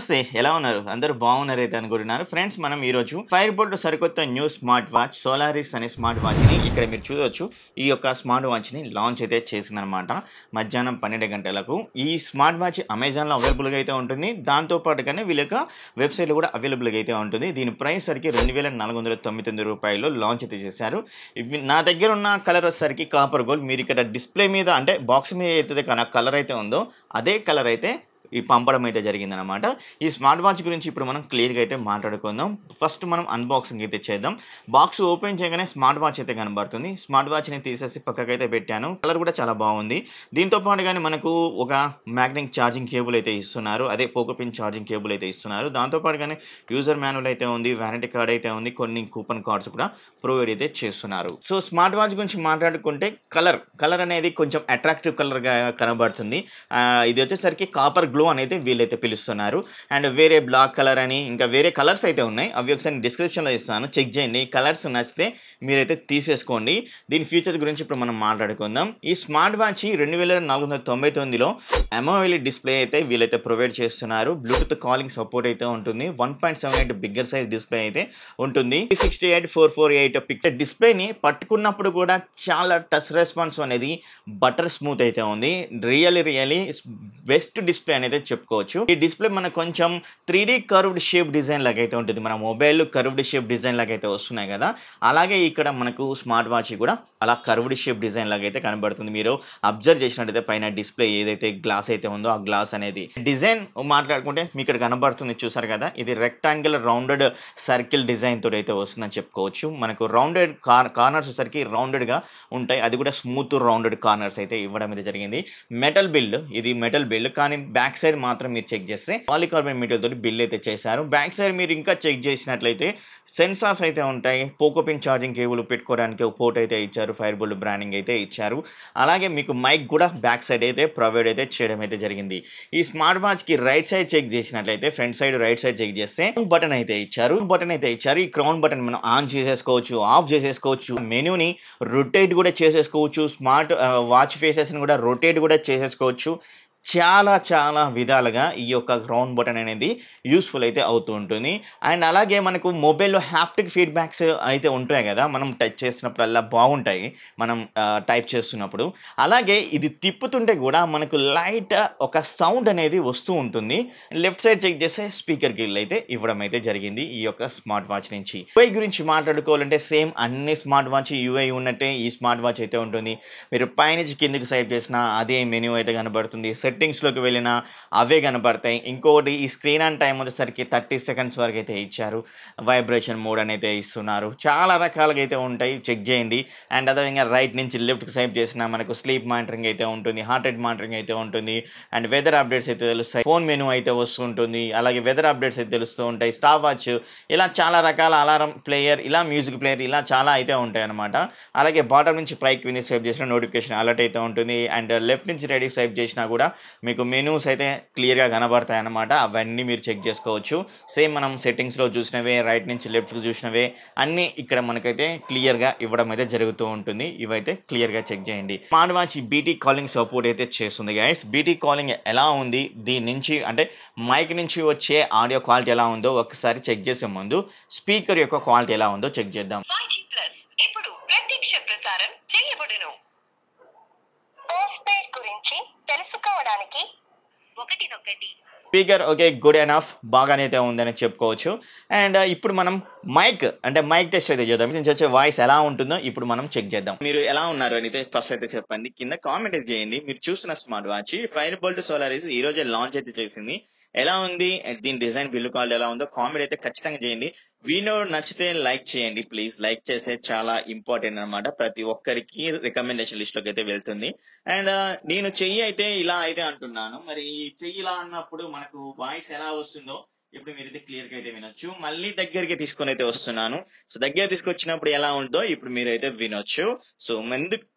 నమస్తే ఎలా ఉన్నారు అందరూ బాగున్నారు అయితే అనుకుంటున్నారు ఫ్రెండ్స్ మనం ఈరోజు ఫైర్ బోల్ట్ సరికొత్త న్యూ స్మార్ట్ వాచ్ సోలారిస్ అనే స్మార్ట్ వాచ్ని ఇక్కడ మీరు చూడవచ్చు ఈ యొక్క స్మార్ట్ వాచ్ని లాంచ్ అయితే చేసిందనమాట మధ్యాహ్నం పన్నెండు గంటలకు ఈ స్మార్ట్ వాచ్ అమెజాన్లో అవైలబుల్గా అయితే ఉంటుంది దాంతో పాటుగానే వీళ్ళ యొక్క వెబ్సైట్లో కూడా అవైలబుల్గా అయితే ఉంటుంది దీని ప్రైస్ సరికి రెండు వేల నాలుగు వందల తొమ్మిది తొమ్మిది రూపాయలు లాంచ్ అయితే చేశారు ఇవి నా దగ్గర ఉన్న కలర్ వచ్చేసరికి కాపర్ గోల్డ్ మీరు ఇక్కడ డిస్ప్లే మీద అంటే బాక్స్ మీద అయితే కానీ కలర్ అయితే ఉందో అదే కలర్ అయితే ఈ పంపడం అయితే జరిగిందనమాట ఈ స్మార్ట్ వాచ్ గురించి ఇప్పుడు మనం క్లియర్గా అయితే మాట్లాడుకుందాం ఫస్ట్ మనం అన్బాక్సింగ్ అయితే చేద్దాం బాక్స్ ఓపెన్ చేయగానే స్మార్ట్ వాచ్ అయితే కనబడుతుంది స్మార్ట్ వాచ్ని తీసేసి పక్కకైతే పెట్టాను కలర్ కూడా చాలా బాగుంది దీంతో పాటుగానే మనకు ఒక మ్యాగ్నెటిక్ ఛార్జింగ్ కేబుల్ అయితే ఇస్తున్నారు అదే పోకోపిన్ ఛార్జింగ్ కేబుల్ అయితే ఇస్తున్నారు దాంతో పాటుగానే యూజర్ మాన్యువల్ అయితే ఉంది వ్యారంటీ కార్డ్ అయితే ఉంది కొన్ని కూపన్ కార్డ్స్ కూడా ప్రొవైడ్ అయితే చేస్తున్నారు సో స్మార్ట్ వాచ్ గురించి మాట్లాడుకుంటే కలర్ కలర్ అనేది కొంచెం అట్రాక్టివ్ కలర్గా కనబడుతుంది ఆ, ఇది వచ్చేసరికి కాపర్ గ్లో అనేది వీళ్ళైతే పిలుస్తున్నారు అండ్ వేరే బ్లాక్ కలర్ అని ఇంకా వేరే కలర్స్ అయితే ఉన్నాయి అవి ఒకసారి డిస్క్రిప్షన్లో ఇస్తాను చెక్ చేయండి కలర్స్ నచ్చితే మీరైతే తీసేసుకోండి దీని ఫ్యూచర్ గురించి ఇప్పుడు మనం మాట్లాడుకుందాం ఈ స్మార్ట్ వాచ్ రెండు వేల నాలుగు వందల తొంభై తొమ్మిదిలో అమోవెల్ డిస్ప్లే అయితే వీళ్ళైతే ప్రొవైడ్ చేస్తున్నారు బ్లూటూత్ కాలింగ్ సపోర్ట్ అయితే ఉంటుంది one point seven eight bigger size display అయితే ఉంటుంది sixty eight four four eight picture డిస్ప్లేని పట్టుకున్నప్పుడు కూడా చాలా టచ్ రెస్పాన్స్ అనేది బటర్ స్మూత్ అయితే ఉంది రియల్లీ రియల్లీ బెస్ట్ డిస్ప్లే అనేది చెప్పుకోవచ్చు ఈ డిస్ప్లే మనకు కొంచెం three D curved shape design లాగా అయితే ఉంటుంది మన మొబైల్ కర్వ్డ్ షేప్ డిజైన్ లాగా అయితే వస్తున్నాయి కదా అలాగే ఇక్కడ మనకు స్మార్ట్ వాచ్ కూడా అలా కర్వ్డ్ షేప్ డిజైన్ లాగా అయితే కనబడుతుంది మీరు అబ్జర్వ్ చేసినట్టయితే పైన డిస్ప్లే ఏదైతే గ్లాస్ అయితే ఉందో ఆ గ్లాస్ అనేది డిజైన్ మాట్లాడుకుంటే మీకు ఇక్కడ కనబడుతుంది చూసారు కదా ఇది రెక్టాంగిల్ రౌండెడ్ సర్కిల్ డిజైన్ తోటి అయితే వస్తుందని చెప్పుకోవచ్చు మనకు రౌండెడ్ కార్ కార్నర్స్ వచ్చరికి రౌండెడ్ గా ఉంటాయి అది కూడా స్మూత్ రౌండెడ్ కార్నర్స్ అయితే ఇవ్వడం అయితే జరిగింది మెటల్ బిల్డ్ ఇది మెటల్ బిల్డ్ కానీ బ్యాక్ సైడ్ మాత్రం మీరు చెక్ చేస్తే పాలికార్బన్ మెటీరియల్ తోటి బిల్ అయితే చేశారు బ్యాక్ సైడ్ మీరు ఇంకా చెక్ చేసినట్లయితే సెన్సార్స్ అయితే ఉంటాయి పోకోపిన్ ఛార్జింగ్ కేబుల్ పెట్టుకోవడానికి ఒక పోర్ట్ అయితే ఇచ్చారు ఫైర్ బోల్డ్ బ్రాండింగ్ అయితే ఇచ్చారు అలాగే మీకు మైక్ కూడా బ్యాక్ సైడ్ అయితే ప్రొవైడ్ అయితే చేయడం అయితే జరిగింది ఈ స్మార్ట్ వాచ్ కి రైట్ సైడ్ చెక్ చేసినట్లయితే front side right side check చేస్తే బటన్ అయితే ఇచ్చారు బటన్ అయితే ఇచ్చారు ఈ క్రౌన్ బటన్ మనం ఆన్ చేసేసుకోవచ్చు ఆఫ్ చేసేసుకోవచ్చు మెనూని రొటేట్ కూడా చేసేసుకోవచ్చు స్మార్ట్ వాచ్ ఫేసెస్ని కూడా రొటేట్ కూడా చేసేసుకోవచ్చు చాలా చాలా విధాలుగా ఈ యొక్క రౌండ్ బటన్ అనేది యూస్ఫుల్ అయితే అవుతూ ఉంటుంది అండ్ అలాగే మనకు మొబైల్లో హ్యాప్టిక్ ఫీడ్బ్యాక్స్ అయితే ఉంటాయి కదా మనం టచ్ చేసినప్పుడల్లా బాగుంటాయి మనం టైప్ చేస్తున్నప్పుడు అలాగే ఇది తిప్పుతుంటే కూడా మనకు లైట్ ఒక సౌండ్ అనేది వస్తూ ఉంటుంది లెఫ్ట్ సైడ్ చెక్ చేస్తే స్పీకర్ గిల్ అయితే ఇవ్వడం అయితే జరిగింది ఈ యొక్క స్మార్ట్ వాచ్ నుంచి యూఐ గురించి మాట్లాడుకోవాలంటే సేమ్ అన్ని స్మార్ట్ వాచ్ యూఐ ఉన్నట్టే ఈ స్మార్ట్ వాచ్ అయితే ఉంటుంది మీరు పైనుంచి కిందకి సైడ్ చేసినా అదే మెనూ అయితే కనబడుతుంది సెట్టింగ్స్లోకి వెళ్ళినా అవే కనబడతాయి ఇంకొకటి ఈ స్క్రీన్ ఆన్ టైం వచ్చేసరికి థర్టీ సెకండ్స్ వరకు అయితే ఇచ్చారు వైబ్రేషన్ మోడ్ అని అయితే ఇస్తున్నారు చాలా రకాలుగా అయితే ఉంటాయి చెక్ చేయండి అండ్ అదేవిధంగా రైట్ నుంచి లెఫ్ట్కి సైడ్ చేసినా మనకు స్లీప్ మానిటరింగ్ అయితే ఉంటుంది హార్ట్ రేట్ మానిటరింగ్ అయితే ఉంటుంది అండ్ వెదర్ అప్డేట్స్ అయితే తెలుస్తాయి ఫోన్ మెనూ అయితే వస్తుంటుంది అలాగే వెదర్ అప్డేట్స్ అయితే తెలుస్తూ ఉంటాయి స్టాప్ వాచ్ ఇలా చాలా రకాల అలారం ప్లేయర్ ఇలా మ్యూజిక్ ప్లేయర్ ఇలా చాలా అయితే ఉంటాయి అనమాట అలాగే బాటమ్ నుంచి పైకి విని స్వైప్ చేసిన నోటిఫికేషన్ అలర్ట్ అయితే ఉంటుంది అండ్ లెఫ్ట్ నుంచి రెడీ స్వైప్ చేసినా కూడా మీకు మెనూస్ అయితే క్లియర్గా కనబడతాయి అనమాట అవన్నీ మీరు చెక్ చేసుకోవచ్చు సేమ్ మనం సెట్టింగ్స్లో చూసినవే రైట్ నుంచి లెఫ్ట్కి చూసినవే అన్నీ ఇక్కడ మనకైతే క్లియర్గా ఇవ్వడం అయితే జరుగుతూ ఉంటుంది ఇవైతే క్లియర్గా చెక్ చేయండి smart watch BT calling support అయితే చేస్తుంది గైస్ బీటీ కాలింగ్ ఎలా ఉంది దీని నుంచి అంటే మైక్ నుంచి వచ్చే ఆడియో క్వాలిటీ ఎలా ఉందో ఒకసారి చెక్ చేసే ముందు స్పీకర్ యొక్క క్వాలిటీ ఎలా ఉందో చెక్ చేద్దాం వాచి ప్లస్ ఇప్పుడు ప్రత్యక్ష ప్రసారం చేయబడును పోస్ట్ పెయిడ్ గురించి తెలుసుకోవడానికి ఒకటి నొక్కటి స్పీకర్ ఓకే గుడ్ ఎనఫ్ బాగానే అయితే ఉందని చెప్పుకోవచ్చు అండ్ ఇప్పుడు మనం మైక్ అంటే మైక్ టెస్ట్ అయితే చేద్దాం నుంచి వచ్చే వాయిస్ ఎలా ఉంటుందో ఇప్పుడు మనం చెక్ చేద్దాం మీరు ఎలా ఉన్నారు అని అయితే ఫస్ట్ అయితే చెప్పండి కింద కామెంట్ అయితే చేయండి మీరు చూసిన smart watch fire bolt Solaris ఈ రోజే లాంచ్ అయితే చేసింది ఎలా ఉంది దీని డిజైన్ బిల్లు క్వాలిటీ ఎలా ఉందో కామెంట్ అయితే ఖచ్చితంగా చేయండి వీడియో నచ్చితే లైక్ చేయండి ప్లీజ్ లైక్ చేస్తే చాలా ఇంపార్టెంట్ అన్నమాట ప్రతి ఒక్కరికి రికమెండేషన్ లిస్ట్ లోకి అయితే వెళ్తుంది అండ్ నేను చెయ్యి అయితే ఇలా అయితే అంటున్నాను మరి ఈ చెయ్యి ఇలా అన్నప్పుడు మనకు వాయిస్ ఎలా వస్తుందో ఇప్పుడు మీరైతే క్లియర్ గా అయితే వినొచ్చు మళ్ళీ దగ్గరికి తీసుకొని అయితే వస్తున్నాను సో దగ్గర తీసుకొచ్చినప్పుడు ఎలా ఉందో ఇప్పుడు మీరైతే వినొచ్చు సో ముందు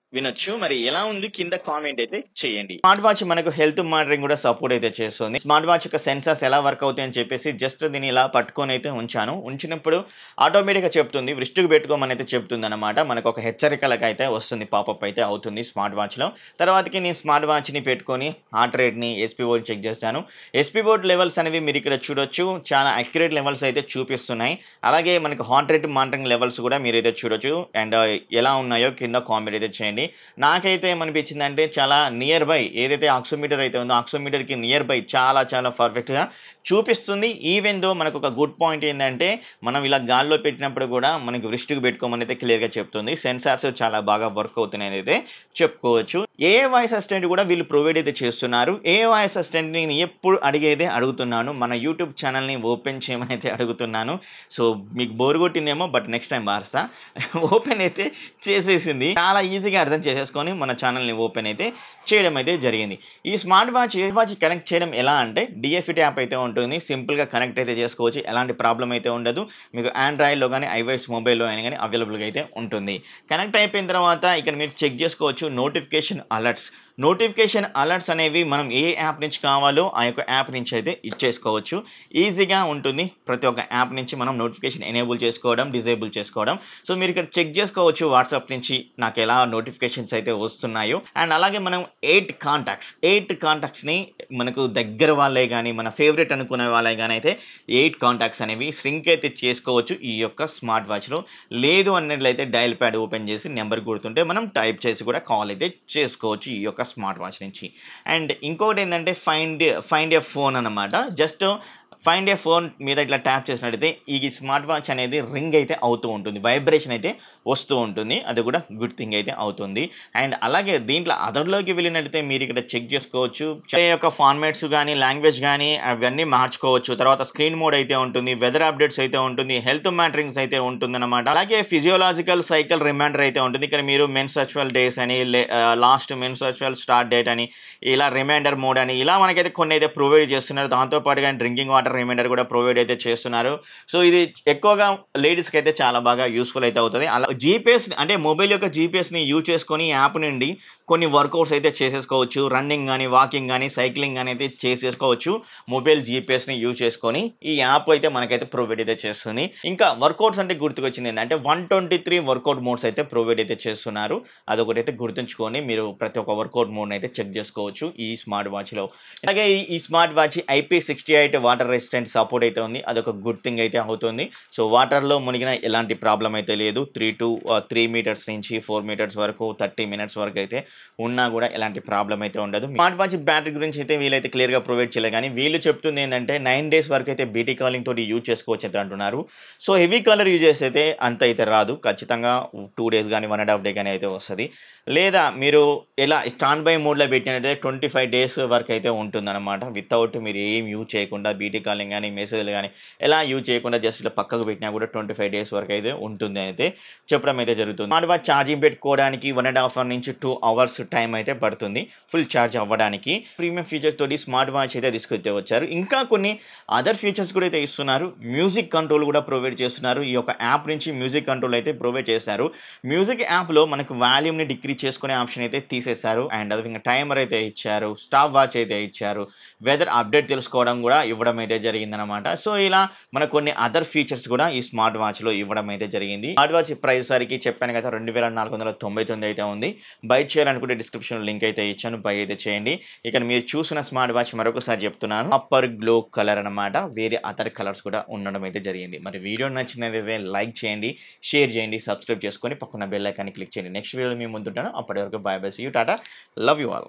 వినొచ్చు మరి ఎలా ఉంది కింద కామెంట్ అయితే చేయండి స్మార్ట్ వాచ్ మనకు హెల్త్ మానిటరింగ్ కూడా సపోర్ట్ అయితే చేస్తుంది స్మార్ట్ వాచ్ యొక్క సెన్సార్స్ ఎలా వర్క్ అవుతాయి అని చెప్పేసి జస్ట్ దీన్ని ఇలా పట్టుకొని అయితే ఉంచాను ఉంచినప్పుడు ఆటోమేటిక్గా చెప్తుంది వృష్టికి పెట్టుకోమని అయితే చెప్తుంది అనమాట మనకు ఒక హెచ్చరికలకు అయితే వస్తుంది పాపప్ అయితే అవుతుంది స్మార్ట్ వాచ్లో తర్వాతకి నేను స్మార్ట్ వాచ్ని పెట్టుకొని హార్ట్ రేట్ని ఎస్పీ బోర్డ్ చెక్ చేస్తాను ఎస్పీ బోర్డ్ లెవెల్స్ అనేవి మీరు ఇక్కడ చూడొచ్చు చాలా అక్యురేట్ లెవెల్స్ అయితే చూపిస్తున్నాయి అలాగే మనకి హార్ట్ రేట్ మానిటరింగ్ లెవెల్స్ కూడా మీరు అయితే చూడొచ్చు అండ్ ఎలా ఉన్నాయో కింద కామెంట్ అయితే చేయండి నాకైతే ఏమనిపించింది అంటే చాలా నియర్ బై ఏదైతే ఆక్సోమీటర్ అయితే ఉందో ఆక్సోమీటర్కి నియర్ బై చాలా చాలా పర్ఫెక్ట్గా చూపిస్తుంది ఈవెన్ దో మనకు ఒక గుడ్ పాయింట్ ఏంటంటే మనం ఇలా గాల్లో పెట్టినప్పుడు కూడా మనకి వృష్టికి పెట్టుకోమని అయితే క్లియర్గా చెప్తుంది సెన్సార్స్ చాలా బాగా వర్క్ అవుతున్నాయి అయితే చెప్పుకోవచ్చు ఏ వాయిస్ అసిస్టెంట్ కూడా వీళ్ళు ప్రొవైడ్ అయితే చేస్తున్నారు ఏ వాయిస్ అసిస్టెంట్ నేను ఎప్పుడు అడిగేదే అడుగుతున్నాను మన యూట్యూబ్ ఛానల్ని ఓపెన్ చేయమని అయితే అడుగుతున్నాను సో మీకు బోర్ కొట్టిందేమో బట్ నెక్స్ట్ టైం మారుస్తా ఓపెన్ అయితే చేసేసింది చాలా ఈజీగా అర్థం చేసేసుకొని మన ఛానల్ని ఓపెన్ అయితే చేయడం అయితే జరిగింది ఈ స్మార్ట్ వాచ్ ఏ వాచ్ కనెక్ట్ చేయడం ఎలా అంటే డిఎఫ్ఈ యాప్ అయితే ఉంటుంది సింపుల్గా కనెక్ట్ అయితే చేసుకోవచ్చు ఎలాంటి ప్రాబ్లం అయితే ఉండదు మీకు ఆండ్రాయిడ్లో కానీ ఐవైఎస్ మొబైల్లో అయినా కానీ అవైలబుల్గా అయితే ఉంటుంది కనెక్ట్ అయిపోయిన తర్వాత ఇక్కడ మీరు చెక్ చేసుకోవచ్చు నోటిఫికేషన్ అలర్ట్స్ నోటిఫికేషన్ అలర్ట్స్ అనేవి మనం ఏ యాప్ నుంచి కావాలో ఆ యొక్క యాప్ నుంచి అయితే ఇచ్చేసుకోవచ్చు ఈజీగా ఉంటుంది ప్రతి ఒక్క యాప్ నుంచి మనం నోటిఫికేషన్ ఎనేబుల్ చేసుకోవడం డిజేబుల్ చేసుకోవడం సో మీరు ఇక్కడ చెక్ చేసుకోవచ్చు వాట్సాప్ నుంచి నాకు ఎలా నోటిఫికేషన్స్ అయితే వస్తున్నాయో అండ్ అలాగే మనం ఎయిట్ కాంటాక్ట్స్ ఎయిట్ కాంటాక్ట్స్ని మనకు దగ్గర వాళ్ళే కానీ మన ఫేవరెట్ అనుకునే వాళ్ళే కానీ అయితే ఎయిట్ కాంటాక్ట్స్ అనేవి సింక్ అయితే చేసుకోవచ్చు ఈ యొక్క స్మార్ట్ వాచ్లో లేదు అన్నట్లయితే డయల్ ప్యాడ్ ఓపెన్ చేసి నెంబర్ గుర్తుంటే మనం టైప్ చేసి కూడా కాల్ అయితే చేసుకోవచ్చు ఈ యొక్క స్మార్ట్ వాచ్ నుంచి అండ్ ఇంకొకటి ఏంటంటే ఫైండ్ ఫైండ్ ఏ ఫోన్ అనమాట జస్ట్ ఫైండ్ ఏ ఫోన్ మీద ఇట్లా ట్యాప్ చేసినట్టయితే ఈ స్మార్ట్ వాచ్ అనేది రింగ్ అయితే అవుతూ ఉంటుంది వైబ్రేషన్ అయితే వస్తూ ఉంటుంది అది కూడా గుడ్ థింగ్ అయితే అవుతుంది అండ్ అలాగే దీంట్లో అదర్లోకి వెళ్ళినట్టయితే మీరు ఇక్కడ చెక్ చేసుకోవచ్చు ఏ యొక్క ఫార్మాట్స్ కానీ లాంగ్వేజ్ కానీ అవన్నీ మార్చుకోవచ్చు తర్వాత స్క్రీన్ మోడ్ అయితే ఉంటుంది వెదర్ అప్డేట్స్ అయితే ఉంటుంది హెల్త్ మ్యాటరింగ్స్ అయితే ఉంటుంది అనమాట అలాగే ఫిజియోలాజికల్ సైకిల్ రిమైండర్ అయితే ఉంటుంది ఇక్కడ మీరు మెన్సర్చువల్ డేస్ అని లాస్ట్ మెన్సర్చువల్ స్టార్ట్ డేట్ అని ఇలా రిమైండర్ మోడ్ అని ఇలా మనకైతే కొన్ని అయితే ప్రొవైడ్ చేస్తున్నారు దాంతో పాటుగా డ్రింకింగ్ వాటర్ రిమైండర్ కూడా ప్రొవైడ్ అయితే చేస్తున్నారు సో ఇది ఎక్కువగా లేడీస్కి అయితే చాలా బాగా యూస్ఫుల్ అయితే అవుతుంది అలా జీపీఎస్ అంటే మొబైల్ యొక్క జీపీఎస్ని యూజ్ చేసుకొని యాప్ నుండి కొన్ని వర్కౌట్స్ అయితే చేసేసుకోవచ్చు రన్నింగ్ కానీ వాకింగ్ కానీ సైక్లింగ్ కానీ అయితే చేసేసుకోవచ్చు మొబైల్ జీపీఎస్ని యూజ్ చేసుకొని ఈ యాప్ అయితే మనకైతే ప్రొవైడ్ అయితే చేస్తుంది ఇంకా వర్కౌట్స్ అంటే గుర్తుకొచ్చింది ఏంటంటే one twenty three workout modes అయితే ప్రొవైడ్ అయితే చేస్తున్నారు అదొకటి అయితే గుర్తుంచుకొని మీరు ప్రతి ఒక్క వర్కౌట్ మోడ్ని అయితే చెక్ చేసుకోవచ్చు ఈ స్మార్ట్ వాచ్లో అలాగే ఈ- ఈ smart watch IP sixty eight water resistant support అయితే ఉంది అదొక గుడ్ థింగ్ అయితే అవుతుంది సో వాటర్లో మునిగిన ఎలాంటి ప్రాబ్లం అయితే లేదు త్రీ టు త్రీ మీటర్స్ నుంచి ఫోర్ మీటర్స్ వరకు థర్టీ మినిట్స్ వరకు అయితే ఉన్నా కూడా ఎలాంటి ప్రాబ్లం అయితే ఉండదు స్మార్ట్ వాచ్ బ్యాటరీ గురించి అయితే వీళ్ళైతే క్లియర్గా ప్రొవైడ్ చేయలేదు కానీ వీళ్ళు చెప్తుంది ఏంటంటే నైన్ డేస్ వరకు అయితే బీటీ కాలింగ్ తోటి యూజ్ చేసుకోవచ్చు అయితే అంటున్నారు సో హెవీ కలర్ యూజ్ చేస్తే అయితే అంత అయితే రాదు ఖచ్చితంగా టూ డేస్ కానీ వన్ అండ్ హాఫ్ డే కానీ అయితే వస్తుంది లేదా మీరు ఎలా స్టాండ్ బై మోడ్లో పెట్టినట్టయితే ట్వంటీ ఫైవ్ డేస్ వరకు అయితే ఉంటుందన్నమాట వితౌట్ మీరు ఏం యూజ్ చేయకుండా బీటీ కాలింగ్ కానీ మెసేజ్లు కానీ ఎలా యూజ్ చేయకుండా జస్ట్ ఇట్లా పక్కకు పెట్టినా కూడా ట్వంటీ ఫైవ్ డేస్ వరకు అయితే ఉంటుంది అయితే చెప్పడం అయితే జరుగుతుంది స్మార్ట్ వాచ్ ఛార్జింగ్ పెట్టుకోవడానికి వన్ అండ్ హాఫ్ అవర్ నుంచి టూ అవర్స్ టైం అయితే పడుతుంది ఫుల్ ఛార్జ్ అవ్వడానికి ప్రీమియం ఫీచర్స్ తోటి స్మార్ట్ వాచ్ అయితే తీసుకొచ్చే వచ్చారు ఇంకా కొన్ని అదర్ ఫీచర్స్ కూడా అయితే ఇస్తున్నారు మ్యూజిక్ కంట్రోల్ కూడా ప్రొవైడ్ చేస్తున్నారు ఈ యొక్క యాప్ నుంచి మ్యూజిక్ కంట్రోల్ అయితే ప్రొవైడ్ చేస్తారు మ్యూజిక్ యాప్లో మనకు వాల్యూమ్ని డిక్రీజ్ చేసుకునే ఆప్షన్ అయితే తీసేశారు అండ్ అది ఇంకా టైమర్ అయితే ఇచ్చారు స్టాప్ వాచ్ అయితే ఇచ్చారు వెదర్ అప్డేట్ తెలుసుకోవడం కూడా ఇవ్వడం అయితే జరిగిందనమాట సో ఇలా మన కొన్ని అదర్ ఫీచర్స్ కూడా ఈ స్మార్ట్ వాచ్లో ఇవ్వడం అయితే జరిగింది స్మార్ట్ వాచ్ ప్రైస్ సరికి చెప్పాను కదా రెండు వేల నాలుగు వందల తొంభై తొమ్మిది అయితే ఉంది బై చేయాలనుకుంటే డిస్క్రిప్షన్ లింక్ అయితే ఇచ్చాను బై అయితే చేయండి ఇక్కడ మీరు చూసిన స్మార్ట్ వాచ్ మరొకసారి చెప్తున్నాను అప్పర్ గ్లో కలర్ అనమాట వేరే అదర్ కలర్స్ కూడా ఉండడం అయితే జరిగింది మరి వీడియో నచ్చినట్లయితే లైక్ చేయండి షేర్ చేయండి సబ్స్క్రైబ్ చేసుకొని పక్కన బెల్ ఐకాన్ని క్లిక్ చేయండి నెక్స్ట్ వీడియో మీ ముందుంటాను అప్పటి వరకు బాయ్ బై యూ టాటా లవ్ యూ ఆల్